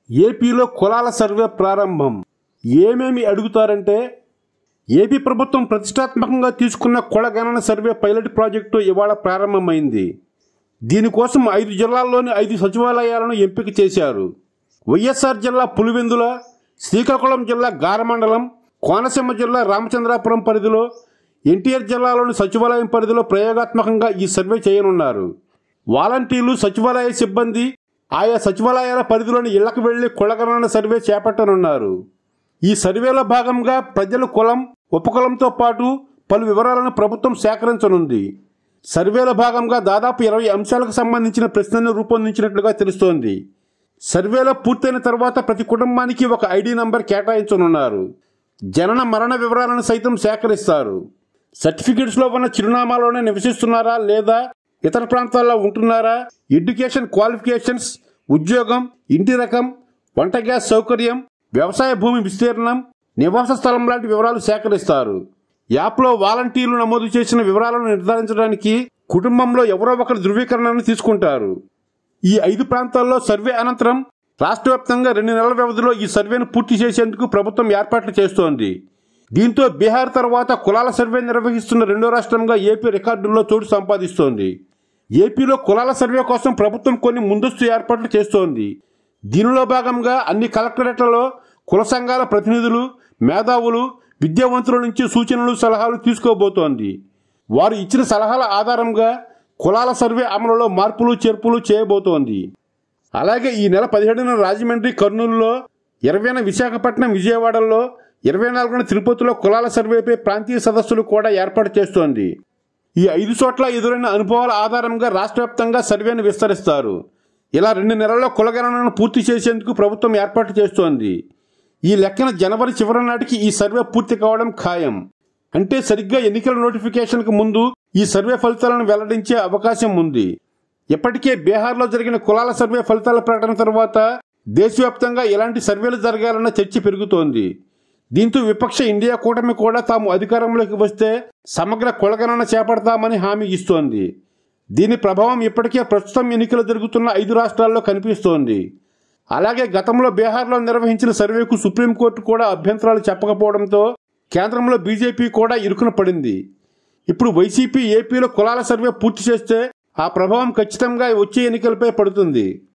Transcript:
ఏపీలో కులాల సర్వే ప్రారంభం ఏమేమి అడుగుతారంటే ఏపీ ప్రభుత్వం ప్రతిష్టాత్మకంగా తీసుకున్న కుల గణన సర్వే పైలట్ ప్రాజెక్టు ఇవాళ ప్రారంభమైంది దీనికోసం ఐదు జిల్లాల్లోని ఐదు సచివాలయాలను ఎంపిక చేశారు వైఎస్ఆర్ జిల్లా పులివెందుల శ్రీకాకుళం జిల్లా గారమండలం కోనసీమ జిల్లా రామచంద్రాపురం పరిధిలో ఎన్టీఆర్ జిల్లాలోని సచివాలయం పరిధిలో ప్రయోగాత్మకంగా ఈ సర్వే చేయనున్నారు వాలంటీర్లు సచివాలయ సిబ్బంది ఆయా సచివాలయాల పరిధిలోని ఇళ్లకు వెళ్లి కులగణన సర్వే చేపట్టనున్నారు ఈ సర్వేలో భాగంగా ప్రజల కులం ఉపకులంతో పాటు పలు వివరాలను ప్రభుత్వం సేకరించనుంది సర్వేలో భాగంగా దాదాపు ఇరవై అంశాలకు సంబంధించిన ప్రశ్నలను రూపొందించినట్లుగా తెలుస్తోంది సర్వేలో పూర్తయిన తర్వాత ప్రతి కుటుంబానికి ఒక ఐడి నంబర్ కేటాయించనున్నారు జనన మరణ వివరాలను సైతం సేకరిస్తారు సర్టిఫికెట్స్లో ఉన్న చిరునామాలోనే నివసిస్తున్నారా లేదా ఇతర ప్రాంతాల్లో ఉంటున్నారా ఎడ్యుకేషన్ క్వాలిఫికేషన్స్ ఉద్యోగం ఇంటి రకం వంట గ్యాస్ సౌకర్యం వ్యవసాయ భూమి విస్తీర్ణం నివాస స్థలం లాంటి వివరాలు సేకరిస్తారు యాప్లో వాలంటీర్లు నమోదు చేసిన వివరాలను నిర్ధారించడానికి కుటుంబంలో ఎవరో ఒకరి ధృవీకరణను తీసుకుంటారు ఈ ఐదు ప్రాంతాల్లో సర్వే అనంతరం రాష్ట్ర వ్యాప్తంగా రెండు నెలల వ్యవధిలో ఈ సర్వేను పూర్తి చేసేందుకు ప్రభుత్వం ఏర్పాట్లు చేస్తోంది దీంతో బీహార్ తర్వాత కులాల సర్వే నిర్వహిస్తున్న రెండో రాష్ట్రంగా ఏపీ రికార్డుల్లో చోటు సంపాదిస్తోంది ఏపీలో కులాల సర్వే కోసం ప్రభుత్వం కొన్ని ముందస్తు ఏర్పాట్లు చేస్తోంది దీనిలో భాగంగా అన్ని కలెక్టరేట్లలో కుల సంఘాల ప్రతినిధులు మేధావులు విద్యావంతుల నుంచి సూచనలు సలహాలు తీసుకోబోతోంది వారు ఇచ్చిన సలహాల ఆధారంగా కులాల సర్వే అమలులో మార్పులు చేర్పులు చేయబోతోంది అలాగే ఈ నెల పదిహేడున రాజమండ్రి కర్నూలులో ఇరవైన విశాఖపట్నం విజయవాడలో ఇరవై నాలుగున తిరుపతిలో కులాల సర్వేపై ప్రాంతీయ సదస్సులు కూడా ఏర్పాటు చేస్తోంది ఈ ఐదు చోట్ల ఎదురైన అనుభవాల ఆధారంగా రాష్ట్ర వ్యాప్తంగా సర్వేను విస్తరిస్తారు ఇలా రెండు నెలల్లో కులగణనను పూర్తి చేసేందుకు ప్రభుత్వం ఏర్పాటు చేస్తోంది ఈ లెక్కన జనవరి చివరి నాటికి ఈ సర్వే పూర్తి కావడం ఖాయం అంటే సరిగ్గా ఎన్నికల నోటిఫికేషన్కు ముందు ఈ సర్వే ఫలితాలను వెల్లడించే అవకాశం ఉంది ఇప్పటికే బీహార్లో జరిగిన కులాల సర్వే ఫలితాల ప్రకటన తర్వాత దేశవ్యాప్తంగా ఎలాంటి సర్వేలు జరగాలన్న చర్చ పెరుగుతోంది దీంతో విపక్ష ఇండియా కూటమి కూడా తాము అధికారంలోకి వస్తే సమగ్ర కులగణన చేపడతామని హామీ ఇస్తోంది దీని ప్రభావం ఇప్పటికే ప్రస్తుతం ఎన్నికలు జరుగుతున్న ఐదు రాష్ట్రాల్లో కనిపిస్తోంది అలాగే గతంలో బీహార్లో నిర్వహించిన సర్వేకు సుప్రీంకోర్టు కూడా అభ్యంతరాలు చెప్పకపోవడంతో కేంద్రంలో బీజేపీ కూడా ఇరుకున పడింది ఇప్పుడు వైసీపీ ఏపీలో కులాల సర్వే పూర్తి చేస్తే ఆ ప్రభావం ఖచ్చితంగా వచ్చే ఎన్నికలపై పడుతుంది